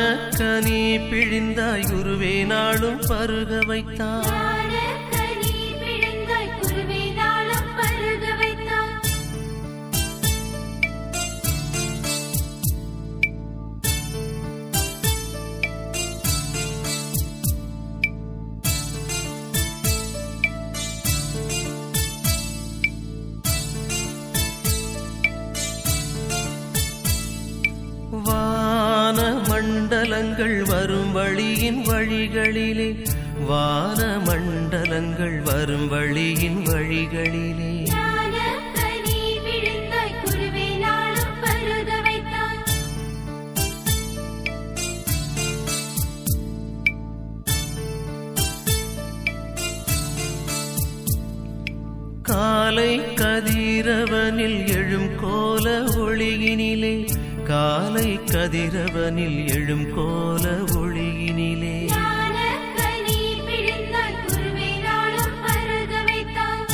ஞானக்கனி பிழிந்தாய் குருவே நாளும் பருக வைத்தாய் ஞானக்கனி பிழிந்தாய் குருவே நாளும் பருக வைத்தாய் வான மண்டலங்கள் வரும் வழியின் வழிகளிலே வான மண்டலங்கள் வரும் வழியின் வழிகளிலே ஞானக்கனி பிழிந்தாய் குருவே நாளும் பருக வைத்தாய் காலை கதிரவனில் எழும் கோல ஒளியினிலே காலை கதிரவனில் எழும் கோல ஒளியினிலே ஞானக்கனி பிழிந்தாய் குருவே நாளும் பருக வைத்தாய்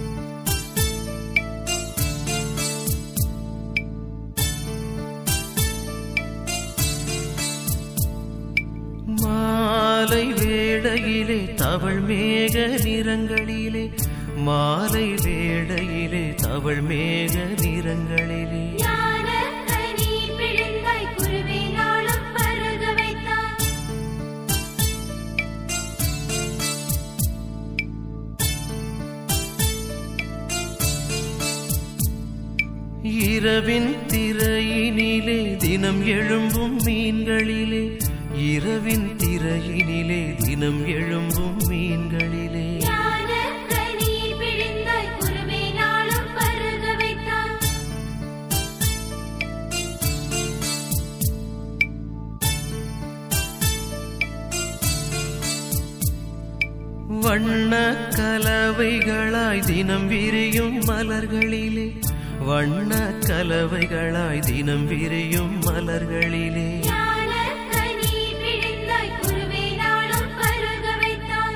மாலை வேளையிலே தவள் மேக நிறங்களிலே மாலை வேளையிலே தவள் மேக நிறங்களிலே ஞானக்கனி பிழிந்தாய் குருவே நாளும் பருக வைத்தாய் இரவின் திரையினிலே தினம் எழும்பும் மீன்களிலே இரவின் திரையினிலே தினம் எழும்பும் மீன்களிலே ஞானக்கனி பிழிந்தாய் குருவே நாளும் பருக வைத்தாய் வண்ண கலவைகளாய் தினம் விரியும் மலர்களிலே வண்ண கலவைகளாய் தினம் விரியும் மலர்களிலே ஞானக்கனி பிழிந்தாய் குருவே நாளும் பருக வைத்தாய்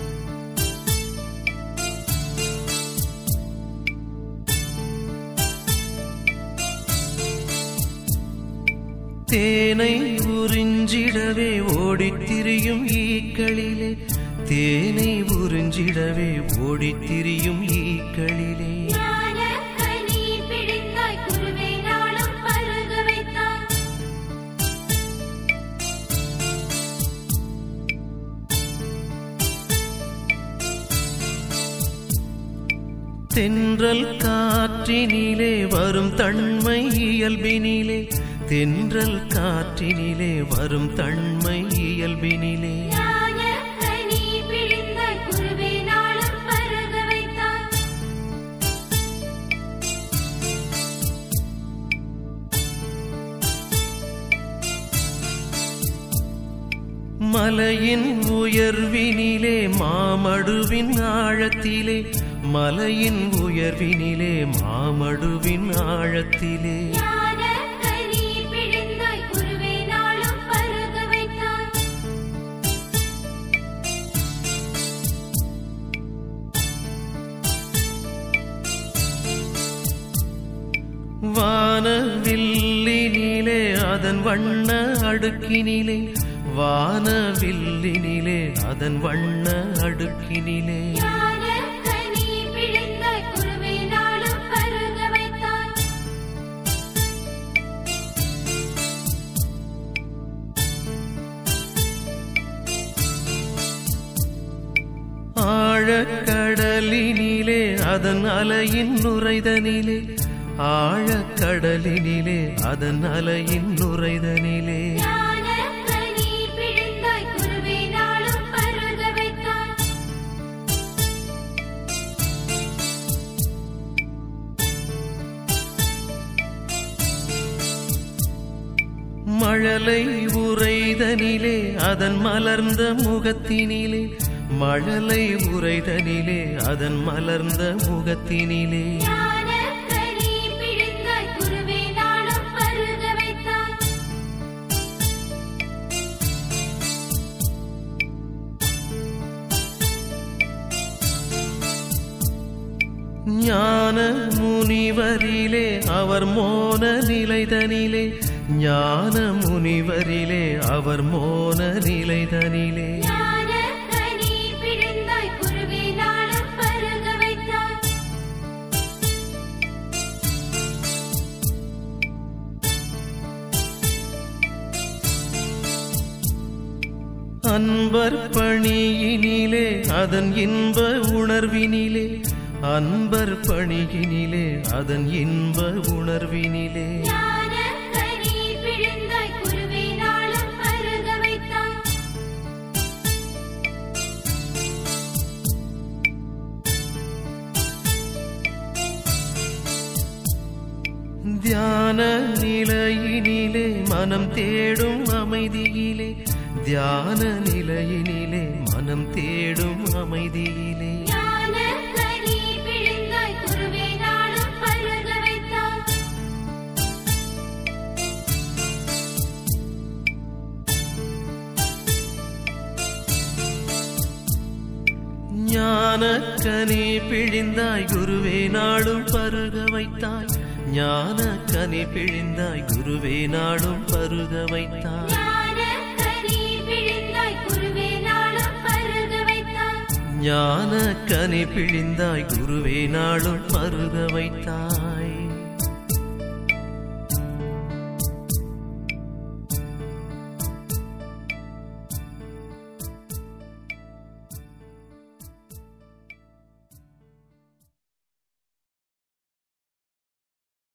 தேனை உறிஞ்சிடவே ஓடித் திரியும் ஈக்களிலே தேனை உறிஞ்சிடவே ஓடித் திரியும் ஈக்களிலே ஞானக்கனி பிழிந்தாய் குருவே நாளும் பருக வைத்தாய் தென்றல் காற்றினிலே வரும் தன்மை இயல்பினிலே தென்றல் காற்றினிலே வரும் தன்மை இயல்பினிலே ஞானக்கனி பிழிந்தாய் குருவே நாளும் பருக வைத்தாய் மலையின் உயர்வினிலே மாமடுவின் ஆழத்திலே மலையின் உயர்வினிலே மாமடுவின் ஆழத்திலே ஞானக்கனி பிழிந்தாய் குருவே நாளும் பருக வைத்தாய் வானவில்லினிலே அதன் வண்ண அடுக்கினிலே வானவில்லினிலே அதன் வண்ண அடுக்கினிலே ஞானக்கனி பிழிந்தாய் குருவே நாளும் பருக வைத்தாய் ஆழக்கடலினிலே அதன் அலையின் நுரைதனிலே ஆழக்கடலினிலே அதன் அலையின் நுரைதனிலே ஞானக்கனி பிழிந்தாய் குருவே நாளும் பருக வைத்தாய் மழலை உறைதனிலே அதன் மலர்ந்த முகத்தினிலே மழலை உறைதனிலே அதன் மலர்ந்த முகத்தினிலே ஞானக்கனி பிழிந்தாய் குருவே நாளும் பருக வைத்தாய் ஞான முனிவரிலே அவர் மோன நிலைதனிலே ஞான முனிவரிலே அவர் மோன நிலைதனிலே ஞான கனி பிழிந்தாய் குருவே நாளும் பருக வைத்தாய் அன்பர் பணியினிலே அதன் இன்ப உணர்வினிலே அன்பர் பணியினிலே அதன் இன்ப உணர்வினிலே ஞான கனி பிழிந்தாய் குருவே நாளும் பருக வைத்தாய் தியான நிலையினிலே மனம் தேடும் அமைதியிலே தியான நிலையினிலே மனம் தேடும் அமைதியிலே ஞான கனி பிழிந்தாய் குருவே நாளும் பருக வைத்தாய் ஞான கனி பிழிந்தாய் குருவே நாளும் பருக வைத்தாய் ஞான கனி பிழிந்தாய் குருவே நாளும் பருக வைத்தாய் ஞான கனி பிழிந்தாய் குருவே நாளும் பருக வைத்தாய் ஞான கனி பிழிந்தாய் குருவே நாளும் பருக வைத்தாய்